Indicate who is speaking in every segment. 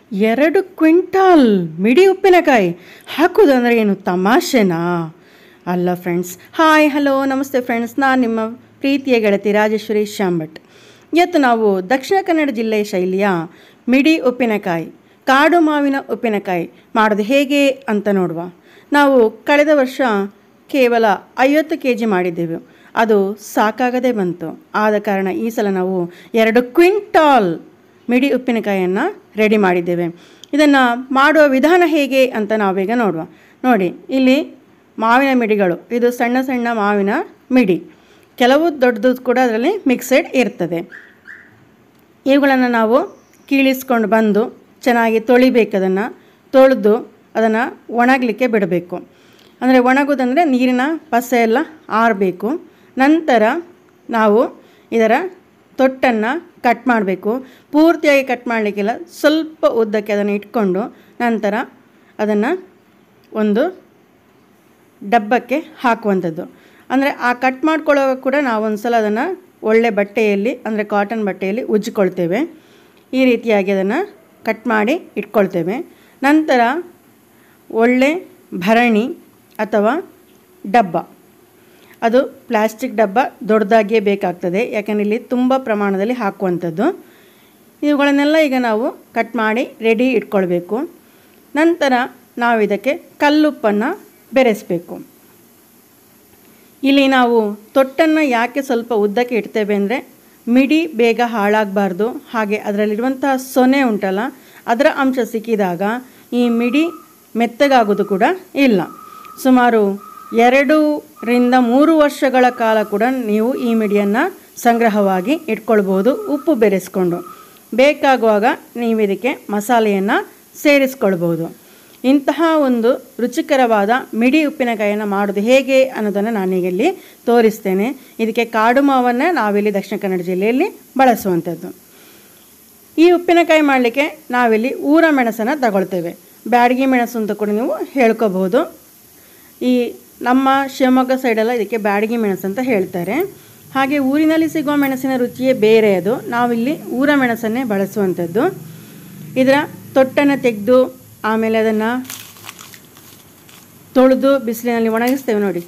Speaker 1: ಎರಡು ಕ್ವಿಂಟಾಲ್ ಮಿಡಿ ಉಪ್ಪಿನಕಾಯಿ ಹಾಕೋದಂದ್ರೆ ಏನು ತಮಾಷೆನಾ ಅಲ್ಲ ಫ್ರೆಂಡ್ಸ್ ಹಾಯ್ ಹಲೋ ನಮಸ್ತೆ ಫ್ರೆಂಡ್ಸ್ ನಾನು ನಿಮ್ಮ ಪ್ರೀತಿಯ ಗೆಳತಿ ರಾಜೇಶ್ವರಿ ಶಾಂಭಟ್ ಇವತ್ತು ನಾವು ದಕ್ಷಿಣ ಕನ್ನಡ ಜಿಲ್ಲೆಯ ಶೈಲಿಯ ಮಿಡಿ ಉಪ್ಪಿನಕಾಯಿ ಕಾಡು ಮಾವಿನ ಉಪ್ಪಿನಕಾಯಿ ಮಾಡೋದು ಹೇಗೆ ಅಂತ ನೋಡುವ ನಾವು ಕಳೆದ ವರ್ಷ ಕೇವಲ ಐವತ್ತು ಕೆ ಜಿ ಮಾಡಿದ್ದೆವು ಅದು ಸಾಕಾಗದೇ ಬಂತು ಆದ ಕಾರಣ ಈ ಸಲ ನಾವು ಎರಡು ಕ್ವಿಂಟಾಲ್ ಮಿಡಿ ಉಪ್ಪಿನಕಾಯಿಯನ್ನು ರೆಡಿ ಮಾಡಿದ್ದೇವೆ ಇದನ್ನು ಮಾಡುವ ವಿಧಾನ ಹೇಗೆ ಅಂತ ನಾವೀಗ ನೋಡುವ ನೋಡಿ ಇಲ್ಲಿ ಮಾವಿನ ಮಿಡಿಗಳು ಇದು ಸಣ್ಣ ಸಣ್ಣ ಮಾವಿನ ಮಿಡಿ ಕೆಲವು ದೊಡ್ಡದು ಕೂಡ ಅದರಲ್ಲಿ ಮಿಕ್ಸೆಡ್ ಇರ್ತದೆ ಇವುಗಳನ್ನು ನಾವು ಕೀಳಿಸ್ಕೊಂಡು ಬಂದು ಚೆನ್ನಾಗಿ ತೊಳಿಬೇಕು ಅದನ್ನು ತೊಳೆದು ಅದನ್ನು ಒಣಗಲಿಕ್ಕೆ ಬಿಡಬೇಕು ಅಂದರೆ ಒಣಗೋದಂದರೆ ನೀರಿನ ಪಸೆ ಎಲ್ಲ ಆರಬೇಕು ನಂತರ ನಾವು ಇದರ ತೊಟ್ಟನ್ನು ಕಟ್ ಮಾಡಬೇಕು ಪೂರ್ತಿಯಾಗಿ ಕಟ್ ಮಾಡಲಿಕ್ಕಿಲ್ಲ ಸ್ವಲ್ಪ ಉದ್ದಕ್ಕೆ ಅದನ್ನು ಇಟ್ಕೊಂಡು ನಂತರ ಅದನ್ನು ಒಂದು ಡಬ್ಬಕ್ಕೆ ಹಾಕುವಂಥದ್ದು ಅಂದರೆ ಆ ಕಟ್ ಮಾಡ್ಕೊಳ್ಳೋವಾಗ ಕೂಡ ನಾವು ಒಂದು ಸಲ ಅದನ್ನು ಒಳ್ಳೆ ಬಟ್ಟೆಯಲ್ಲಿ ಅಂದರೆ ಕಾಟನ್ ಬಟ್ಟೆಯಲ್ಲಿ ಉಜ್ಜಿಕೊಳ್ತೇವೆ ಈ ರೀತಿಯಾಗಿ ಅದನ್ನು ಕಟ್ ಮಾಡಿ ಇಟ್ಕೊಳ್ತೇವೆ ನಂತರ ಒಳ್ಳೆ ಭರಣಿ ಅಥವಾ ಡಬ್ಬ ಅದು ಪ್ಲಾಸ್ಟಿಕ್ ಡಬ್ಬ ದೊಡ್ಡದಾಗಿಯೇ ಬೇಕಾಗ್ತದೆ ಯಾಕಂದರೆ ಇಲ್ಲಿ ತುಂಬ ಪ್ರಮಾಣದಲ್ಲಿ ಹಾಕುವಂಥದ್ದು ಇವುಗಳನ್ನೆಲ್ಲ ಈಗ ನಾವು ಕಟ್ ಮಾಡಿ ರೆಡಿ ಇಟ್ಕೊಳ್ಬೇಕು ನಂತರ ನಾವು ಇದಕ್ಕೆ ಕಲ್ಲುಪ್ಪನ್ನು ಬೆರೆಸಬೇಕು ಇಲ್ಲಿ ನಾವು ತೊಟ್ಟನ್ನು ಯಾಕೆ ಸ್ವಲ್ಪ ಉದ್ದಕ್ಕೆ ಇಡ್ತೇವೆ ಅಂದರೆ ಮಿಡಿ ಬೇಗ ಹಾಳಾಗಬಾರ್ದು ಹಾಗೆ ಅದರಲ್ಲಿರುವಂತಹ ಸೊನೆ ಉಂಟಲ್ಲ ಅದರ ಅಂಶ ಸಿಕ್ಕಿದಾಗ ಈ ಮಿಡಿ ಮೆತ್ತಗಾಗೋದು ಕೂಡ ಇಲ್ಲ ಸುಮಾರು ಎರಡರಿಂದ ಮೂರು ವರ್ಷಗಳ ಕಾಲ ಕೂಡ ನೀವು ಈ ಮಿಡಿಯನ್ನು ಸಂಗ್ರಹವಾಗಿ ಇಟ್ಕೊಳ್ಬೋದು ಉಪ್ಪು ಬೆರೆಸ್ಕೊಂಡು ಬೇಕಾಗುವಾಗ ನೀವು ಇದಕ್ಕೆ ಮಸಾಲೆಯನ್ನು ಸೇರಿಸ್ಕೊಳ್ಬೋದು ಇಂತಹ ಒಂದು ರುಚಿಕರವಾದ ಮಿಡಿ ಉಪ್ಪಿನಕಾಯಿಯನ್ನು ಮಾಡೋದು ಹೇಗೆ ಅನ್ನೋದನ್ನು ನಾನೀಗ ಇಲ್ಲಿ ತೋರಿಸ್ತೇನೆ ಇದಕ್ಕೆ ಕಾಡು ಮಾವನ್ನು ನಾವಿಲ್ಲಿ ದಕ್ಷಿಣ ಕನ್ನಡ ಜಿಲ್ಲೆಯಲ್ಲಿ ಬಳಸುವಂಥದ್ದು ಈ ಉಪ್ಪಿನಕಾಯಿ ಮಾಡಲಿಕ್ಕೆ ನಾವಿಲ್ಲಿ ಊರ ಮೆಣಸನ್ನು ತಗೊಳ್ತೇವೆ ಬ್ಯಾಡಗಿ ಮೆಣಸು ಅಂತ ಕೂಡ ನೀವು ಹೇಳ್ಕೋಬಹುದು ಈ ನಮ್ಮ ಶಿವಮೊಗ್ಗ ಸೈಡೆಲ್ಲ ಇದಕ್ಕೆ ಬ್ಯಾಡಗಿ ಮೆಣಸು ಅಂತ ಹೇಳ್ತಾರೆ ಹಾಗೆ ಊರಿನಲ್ಲಿ ಸಿಗುವ ಮೆಣಸಿನ ರುಚಿಯೇ ಬೇರೆ ಅದು ನಾವಿಲ್ಲಿ ಊರ ಮೆಣಸನ್ನೇ ಬಳಸುವಂಥದ್ದು ಇದರ ತೊಟ್ಟನ್ನು ತೆಗೆದು ಆಮೇಲೆ ಅದನ್ನು ತೊಳೆದು ಬಿಸಿಲಿನಲ್ಲಿ ಒಣಗಿಸ್ತೇವೆ ನೋಡಿ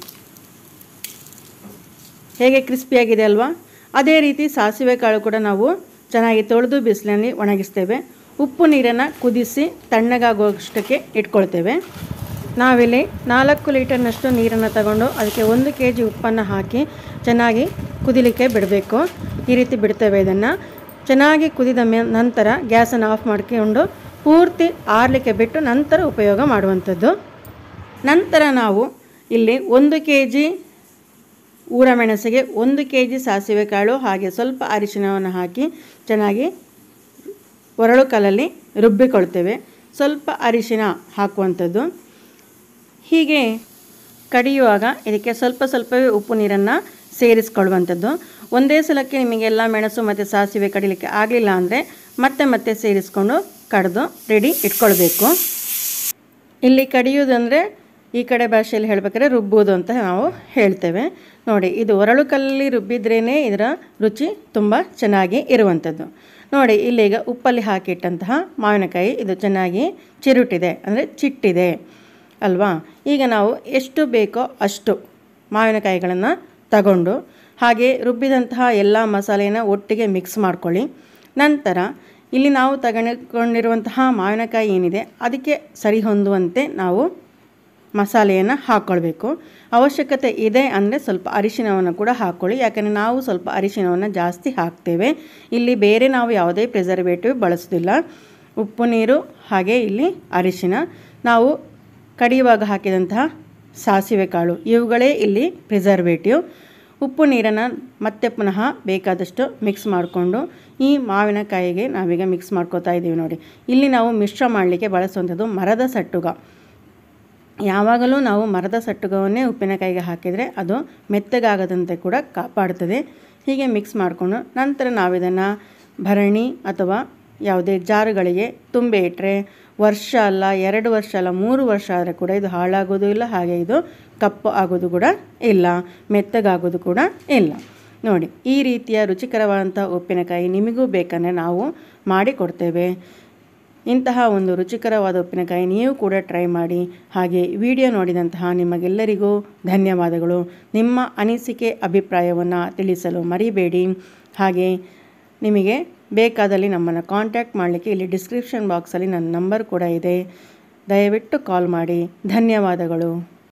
Speaker 1: ಹೇಗೆ ಕ್ರಿಸ್ಪಿಯಾಗಿದೆ ಅಲ್ವಾ ಅದೇ ರೀತಿ ಸಾಸಿವೆ ಕಾಳು ಕೂಡ ನಾವು ಚೆನ್ನಾಗಿ ತೊಳೆದು ಬಿಸಿಲಿನಲ್ಲಿ ಒಣಗಿಸ್ತೇವೆ ಉಪ್ಪು ನೀರನ್ನು ಕುದಿಸಿ ತಣ್ಣಗಾಗುವಷ್ಟಕ್ಕೆ ಇಟ್ಕೊಳ್ತೇವೆ ನಾವಿಲ್ಲಿ ನಾಲ್ಕು ಲೀಟರ್ನಷ್ಟು ನೀರನ್ನು ತಗೊಂಡು ಅದಕ್ಕೆ ಒಂದು ಕೆ ಜಿ ಉಪ್ಪನ್ನು ಹಾಕಿ ಚೆನ್ನಾಗಿ ಕುದಿಲಿಕ್ಕೆ ಬಿಡಬೇಕು ಈ ರೀತಿ ಬಿಡ್ತೇವೆ ಇದನ್ನು ಚೆನ್ನಾಗಿ ಕುದಿದ ಮೇ ನಂತರ ಗ್ಯಾಸನ್ನು ಆಫ್ ಮಾಡ್ಕೊಂಡು ಪೂರ್ತಿ ಆರಲಿಕ್ಕೆ ಬಿಟ್ಟು ನಂತರ ಉಪಯೋಗ ಮಾಡುವಂಥದ್ದು ನಂತರ ನಾವು ಇಲ್ಲಿ ಒಂದು ಕೆ ಜಿ ಊರ ಮೆಣಸಿಗೆ ಒಂದು ಕೆ ಜಿ ಸಾಸಿವೆ ಕಾಳು ಹಾಗೆ ಸ್ವಲ್ಪ ಅರಿಶಿನವನ್ನು ಹಾಕಿ ಚೆನ್ನಾಗಿ ಒರಳು ಕಲ್ಲಲ್ಲಿ ರುಬ್ಬಿಕೊಳ್ತೇವೆ ಸ್ವಲ್ಪ ಅರಿಶಿನ ಹಾಕುವಂಥದ್ದು ಹೀಗೆ ಕಡಿಯುವಾಗ ಇದಕ್ಕೆ ಸ್ವಲ್ಪ ಸ್ವಲ್ಪವೇ ಉಪ್ಪು ನೀರನ್ನು ಸೇರಿಸ್ಕೊಳ್ಳುವಂಥದ್ದು ಒಂದೇ ಸಲಕ್ಕೆ ನಿಮಗೆಲ್ಲ ಮೆಣಸು ಮತ್ತು ಸಾಸಿವೆ ಕಡಿಲಿಕ್ಕೆ ಆಗಲಿಲ್ಲ ಅಂದರೆ ಮತ್ತೆ ಮತ್ತೆ ಸೇರಿಸ್ಕೊಂಡು ಕಡಿದು ರೆಡಿ ಇಟ್ಕೊಳ್ಬೇಕು ಇಲ್ಲಿ ಕಡಿಯೋದಂದರೆ ಈ ಕಡೆ ಭಾಷೆಯಲ್ಲಿ ಹೇಳ್ಬೇಕಾದ್ರೆ ರುಬ್ಬೋದು ಅಂತ ನಾವು ಹೇಳ್ತೇವೆ ನೋಡಿ ಇದು ಒರಳು ಕಲ್ಲಲ್ಲಿ ರುಬ್ಬಿದ್ರೇ ಇದರ ರುಚಿ ತುಂಬ ಚೆನ್ನಾಗಿ ಇರುವಂಥದ್ದು ನೋಡಿ ಇಲ್ಲೀಗ ಉಪ್ಪಲ್ಲಿ ಹಾಕಿಟ್ಟಂತಹ ಮಾವಿನಕಾಯಿ ಇದು ಚೆನ್ನಾಗಿ ಚಿರುಟಿದೆ ಅಂದರೆ ಚಿಟ್ಟಿದೆ ಅಲ್ವಾ ಈಗ ನಾವು ಎಷ್ಟು ಬೇಕೋ ಅಷ್ಟು ಮಾವಿನಕಾಯಿಗಳನ್ನು ತಗೊಂಡು ಹಾಗೆ ರುಬ್ಬಿದಂತಹ ಎಲ್ಲ ಮಸಾಲೆಯನ್ನು ಒಟ್ಟಿಗೆ ಮಿಕ್ಸ್ ಮಾಡ್ಕೊಳ್ಳಿ ನಂತರ ಇಲ್ಲಿ ನಾವು ತಗೊಂಡಿರುವಂತಹ ಮಾವಿನಕಾಯಿ ಏನಿದೆ ಅದಕ್ಕೆ ಸರಿ ಹೊಂದುವಂತೆ ನಾವು ಮಸಾಲೆಯನ್ನು ಹಾಕ್ಕೊಳ್ಬೇಕು ಅವಶ್ಯಕತೆ ಇದೆ ಅಂದರೆ ಸ್ವಲ್ಪ ಅರಿಶಿನವನ್ನು ಕೂಡ ಹಾಕ್ಕೊಳ್ಳಿ ಯಾಕಂದರೆ ನಾವು ಸ್ವಲ್ಪ ಅರಿಶಿನವನ್ನು ಜಾಸ್ತಿ ಹಾಕ್ತೇವೆ ಇಲ್ಲಿ ಬೇರೆ ನಾವು ಯಾವುದೇ ಪ್ರಿಸರ್ವೇಟಿವ್ ಬಳಸೋದಿಲ್ಲ ಉಪ್ಪು ನೀರು ಹಾಗೆ ಇಲ್ಲಿ ಅರಿಶಿನ ನಾವು ಕಡಿಯುವಾಗ ಹಾಕಿದಂತಹ ಸಾಸಿವೆ ಕಾಳು ಇವುಗಳೇ ಇಲ್ಲಿ ಪ್ರಿಸರ್ವೇಟಿವ್ ಉಪ್ಪು ನೀರನ್ನು ಮತ್ತೆ ಪುನಃ ಬೇಕಾದಷ್ಟು ಮಿಕ್ಸ್ ಮಾಡಿಕೊಂಡು ಈ ಮಾವಿನಕಾಯಿಗೆ ನಾವೀಗ ಮಿಕ್ಸ್ ಮಾಡ್ಕೋತಾ ಇದ್ದೀವಿ ನೋಡಿ ಇಲ್ಲಿ ನಾವು ಮಿಶ್ರ ಮಾಡಲಿಕ್ಕೆ ಬಳಸುವಂಥದ್ದು ಮರದ ಸಟ್ಟುಗ ಯಾವಾಗಲೂ ನಾವು ಮರದ ಸಟ್ಟುಗವನ್ನೇ ಉಪ್ಪಿನಕಾಯಿಗೆ ಹಾಕಿದರೆ ಅದು ಮೆತ್ತಗಾಗದಂತೆ ಕೂಡ ಕಾಪಾಡ್ತದೆ ಹೀಗೆ ಮಿಕ್ಸ್ ಮಾಡಿಕೊಂಡು ನಂತರ ನಾವಿದನ್ನು ಭರಣಿ ಅಥವಾ ಯಾವುದೇ ಜಾರುಗಳಿಗೆ ತುಂಬೆ ಇಟ್ಟರೆ ವರ್ಷ ಅಲ್ಲ ಎರಡು ವರ್ಷ ಅಲ್ಲ ಮೂರು ವರ್ಷ ಆದರೆ ಕೂಡ ಇದು ಹಾಳಾಗೋದು ಇಲ್ಲ ಹಾಗೆ ಇದು ಕಪ್ಪು ಆಗೋದು ಕೂಡ ಇಲ್ಲ ಮೆತ್ತಗಾಗೋದು ಕೂಡ ಇಲ್ಲ ನೋಡಿ ಈ ರೀತಿಯ ರುಚಿಕರವಾದಂಥ ಉಪ್ಪಿನಕಾಯಿ ನಿಮಗೂ ಬೇಕಂದರೆ ನಾವು ಮಾಡಿ ಕೊಡ್ತೇವೆ ಇಂತಹ ಒಂದು ರುಚಿಕರವಾದ ಉಪ್ಪಿನಕಾಯಿ ನೀವು ಕೂಡ ಟ್ರೈ ಮಾಡಿ ಹಾಗೆ ವಿಡಿಯೋ ನೋಡಿದಂತಹ ನಿಮಗೆಲ್ಲರಿಗೂ ಧನ್ಯವಾದಗಳು ನಿಮ್ಮ ಅನಿಸಿಕೆ ಅಭಿಪ್ರಾಯವನ್ನು ತಿಳಿಸಲು ಮರಿಬೇಡಿ ಹಾಗೆ ನಿಮಗೆ ಬೇಕಾದಲ್ಲಿ ನಮ್ಮನ್ನು ಕಾಂಟ್ಯಾಕ್ಟ್ ಮಾಡಲಿಕ್ಕೆ ಇಲ್ಲಿ ಡಿಸ್ಕ್ರಿಪ್ಷನ್ ಬಾಕ್ಸಲ್ಲಿ ನನ್ನ ನಂಬರ್ ಕೂಡ ಇದೆ ದಯವಿಟ್ಟು ಕಾಲ್ ಮಾಡಿ ಧನ್ಯವಾದಗಳು